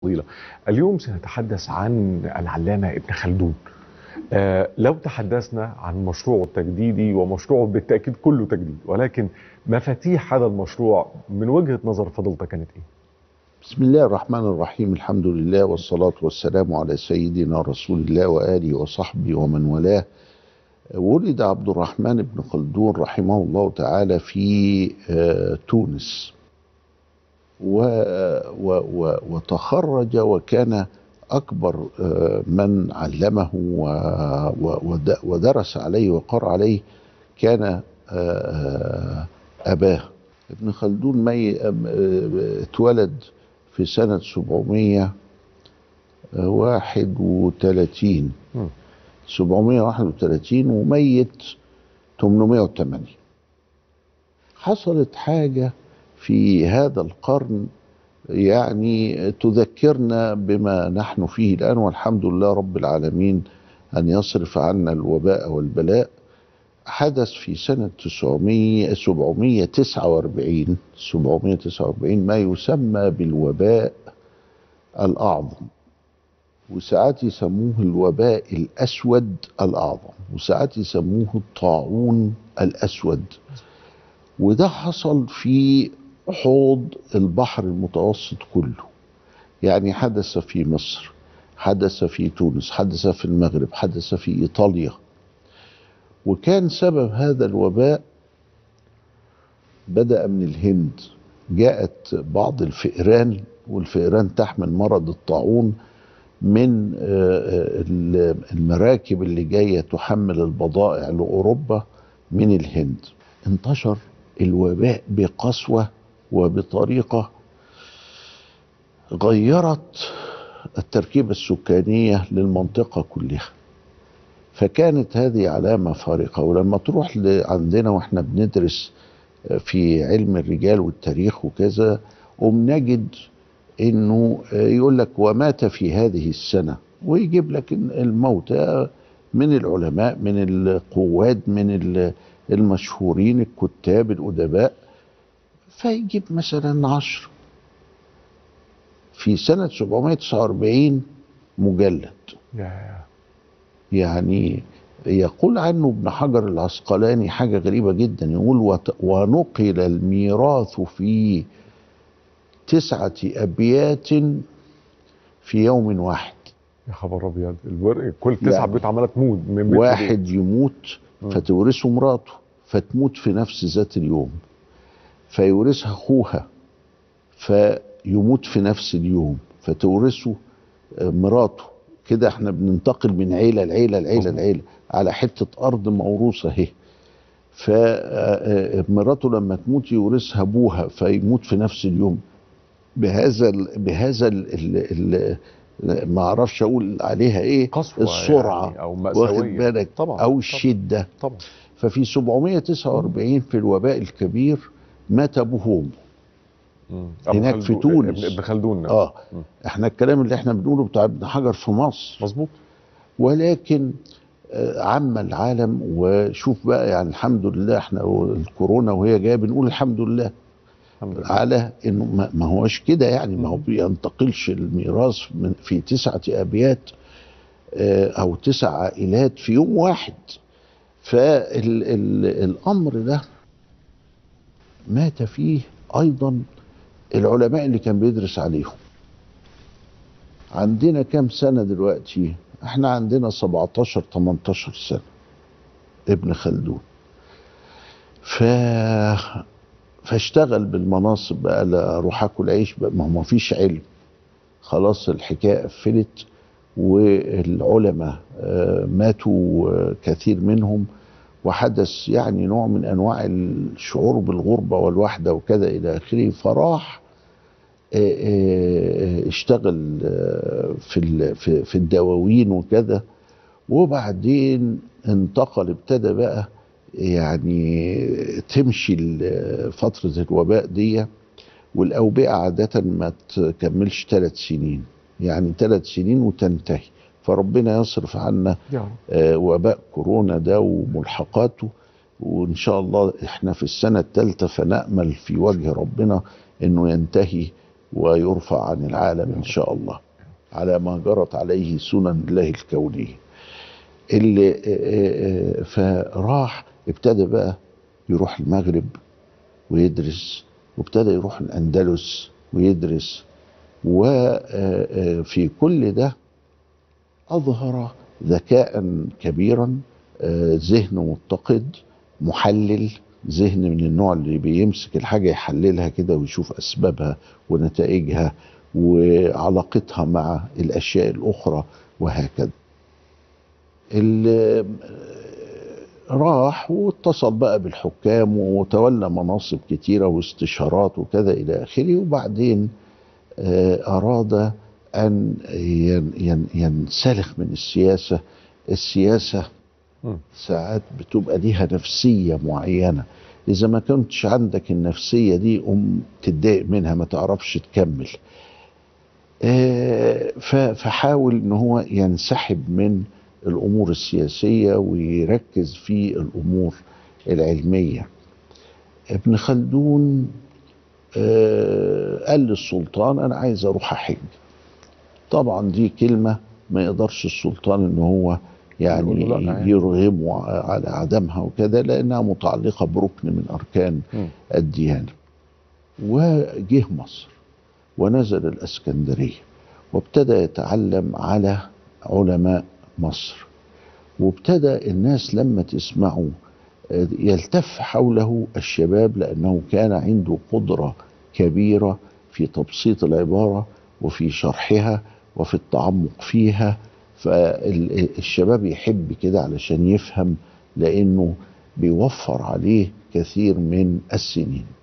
طويلة اليوم سنتحدث عن العلامة ابن خلدون آه لو تحدثنا عن مشروعه التجديدي ومشروعه بالتأكيد كله تجديد ولكن مفاتيح هذا المشروع من وجهة نظر فضيلتك كانت ايه؟ بسم الله الرحمن الرحيم الحمد لله والصلاة والسلام على سيدنا رسول الله وآله وصحبه ومن والاه ولد عبد الرحمن بن خلدون رحمه الله تعالى في آه، تونس و و و وتخرج وكان أكبر آه، من علمه و- و- ود- ودرس عليه وقرأ عليه كان آه، آه، أباه ابن خلدون مي أم- آه، اتولد في سنة 731 مم. 731 وميت 808 حصلت حاجة في هذا القرن يعني تذكرنا بما نحن فيه الآن والحمد لله رب العالمين أن يصرف عنا الوباء والبلاء حدث في سنة 900 749 749 ما يسمى بالوباء الأعظم وساعات يسموه الوباء الأسود الأعظم وساعات يسموه الطاعون الأسود وده حصل في حوض البحر المتوسط كله يعني حدث في مصر حدث في تونس حدث في المغرب حدث في إيطاليا وكان سبب هذا الوباء بدأ من الهند جاءت بعض الفئران والفئران تحمل مرض الطاعون من آه، آه، المراكب اللي جايه تحمل البضائع لاوروبا من الهند انتشر الوباء بقسوه وبطريقه غيرت التركيبه السكانيه للمنطقه كلها فكانت هذه علامه فارقه ولما تروح ل- عندنا واحنا بندرس في علم الرجال والتاريخ وكذا وبنجد انه يقول لك ومات في هذه السنه ويجيب لك الموتى من العلماء من القواد من ال- المشهورين الكتاب الادباء فيجيب مثلا عشر في سنه 749 مجلد يا يعني يقول عنه ابن حجر العسقلاني حاجة غريبة جدا يقول وت- ونقل الميراث في تسعة أبيات في يوم واحد يا خبر ابيض الورق كل تسعة يعني بيوت عمالة تموت من بيت لبيت. واحد يموت مم. فتورثه مراته فتموت في نفس ذات اليوم فيورثها أخوها فيموت في نفس اليوم فتورثه آه، مراته كده احنا بننتقل من عيلة لعيلة لعيلة مظبوط. لعيلة على حتة أرض موروثة اهي فمراته لما تموت يورثها أبوها فيموت في نفس اليوم بهذا ال بهذا ال ال ال ما اعرفش اقول عليها ايه قسوة السرعه يعني أو واخد مأساوية بالك طبعا او طبعاً. الشده طبعا ففي 749 في الوباء الكبير مات ابوه وامه مم. أبو هناك في خلدون- تونس. ابن ابن خلدون نعم. اه مم. احنا الكلام اللي احنا بنقوله بتاع ابن حجر في مصر مظبوط ولكن آه، عم العالم وشوف بقى يعني الحمد لله احنا الكورونا وهي جايه بنقول الحمد لله الحمد لله على انه ما ما هوش كده يعني ما هو مم. بينتقلش الميراث من في تسعه ابيات آه، او تسع عائلات في يوم واحد فالامر ده مات فيه ايضا العلماء اللي كان بيدرس عليهم عندنا كام سنه دلوقتي احنا عندنا 17 18 سنه ابن خلدون ف فاشتغل بالمناصب بقى لا اروح اكل عيش بقى ما هو ما فيش علم خلاص الحكايه قفلت والعلماء آه، ماتوا آه، كثير منهم وحدث يعني نوع من انواع الشعور بالغربه والوحده وكذا الى اخره فراح آه، آه، اشتغل آه، في ال- في في الدواوين وكذا وبعدين انتقل ابتدى بقى يعني تمشي ال- فترة الوباء دي والأوبئة عادة ما تكملش ثلاث سنين يعني ثلاث سنين وتنتهي فربنا يصرف عنا يا رب آه، وباء كورونا ده وملحقاته وإن شاء الله إحنا في السنة الثالثة فنأمل في وجه ربنا إنه ينتهي ويرفع عن العالم ان شاء الله على ما جرت عليه سنن الله الكونيه اللي آه، آه، فراح ابتدى بقى يروح المغرب ويدرس وابتدى يروح الاندلس ويدرس وفي كل ده اظهر ذكاء كبيرا آه، ذهن متقد محلل ذهن من النوع اللي بيمسك الحاجه يحللها كده ويشوف اسبابها ونتائجها وعلاقتها مع الاشياء الاخرى وهكذا اللي راح واتصل بقى بالحكام وتولى مناصب كتيرة واستشارات وكذا إلى آخره وبعدين آه، أراد أن ين- ين- ينسلخ من السياسة السياسة مم. ساعات بتبقى ليها نفسية معينة إذا ما كنتش عندك النفسية دي أم تتضايق منها ما تعرفش تكمل آه، ف- فحاول ان هو ينسحب من الامور السياسيه ويركز في الامور العلميه ابن خلدون آه، قال للسلطان انا عايز اروح احج طبعا دي كلمه ما يقدرش السلطان ان هو يعني يقول له لا يعني. يرغمه على عدمها وكده لانها متعلقه بركن من اركان مم. الديانه وجه مصر ونزل الاسكندريه وابتدى يتعلم على علماء مصر وابتدى الناس لما تسمعه آه، يلتف حوله الشباب لانه كان عنده قدره كبيره في تبسيط العباره وفي شرحها وفي التعمق فيها فالشباب يحب كده علشان يفهم لانه بيوفر عليه كثير من السنين